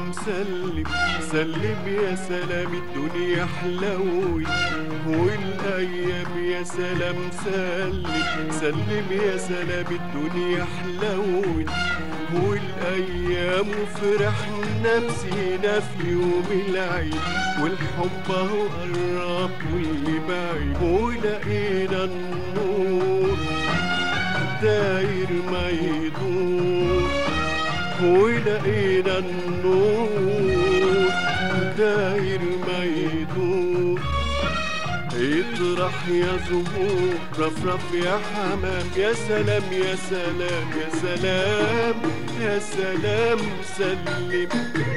سلام سلم سلم يا سلام الدنيا حلوي والايام يا سلام سلم سلم يا سلام الدنيا حلوي والايام وفرحنا بسينا في يوم العيد والحب اهو قرب واللي بعيد ولقينا النور داير ما يدور ولقينا النور داير ما يدور اطرح يا زهور رفرف يا حمام يا سلام يا سلام يا سلام يا سلام سلم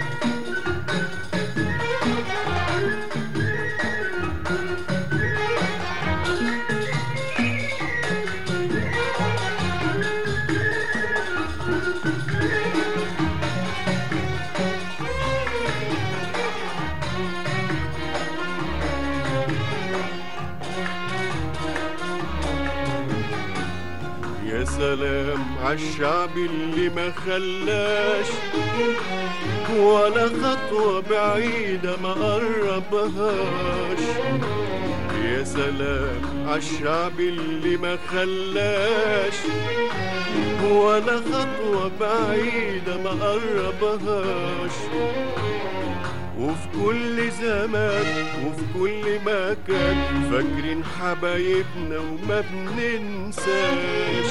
يا سلام عالشعب اللي ما خلاش ولا خطوة بعيدة ما قربهاش يا سلام عالشعب اللي ما خلاش ولا خطوة بعيدة ما قربهاش وفي كل زمان وفي كل مكان فاكرين حبايبنا وما بننساش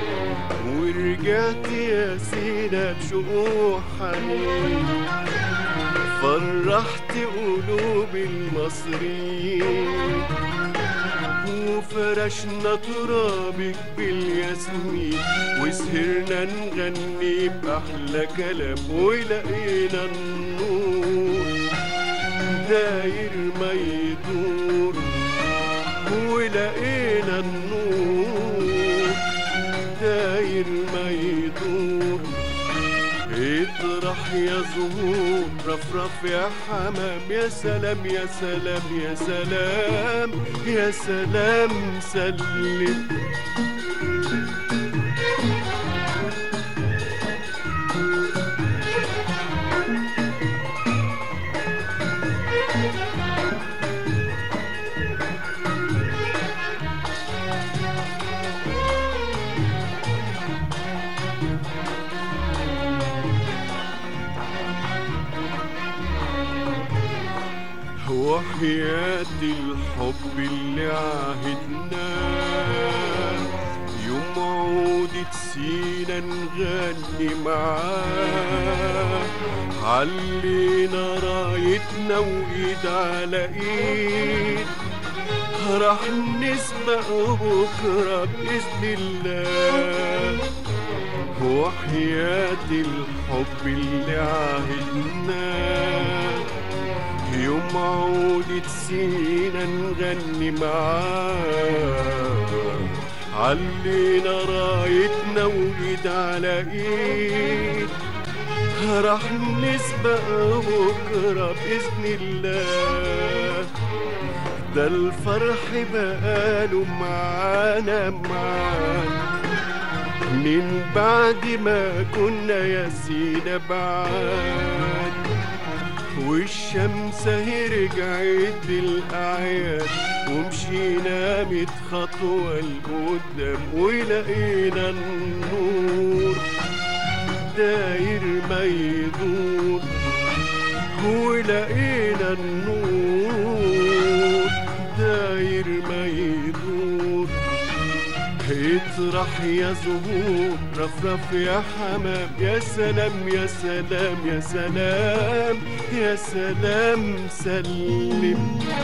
ورجعت يا سينا بشوق حنين فرحت قلوب المصريين وفرشنا ترابك بالياسمين وسهرنا نغني بأحلى كلام ولقينا النور داير ما يدور ولقينا النور داير ما يدور اطرح يا زهور رفرف يا حمام يا سلام يا سلام يا سلام يا سلام سلم وحياة الحب اللي عهدناه يوم عودة سينا نغني معاه علينا رايتنا وايد على ايد راح نسبق بكرة بإذن الله وحياة الحب اللي عهدناه يوم عودة سينا نغني معاه علينا رايتنا وايد على ايد راح نسبق بكرة بإذن الله ده الفرح بقاله معانا معانا من بعد ما كنا يا سينا بعاد والشمس هي رجعت بالأعياد ومشينا ميت خطوة لقدام ولقينا النور داير ما يدور ولقينا النور داير ما يدور اطرح يا زهور رفرف يا حمام يا سلام يا سلام يا سلام يا سلام سلم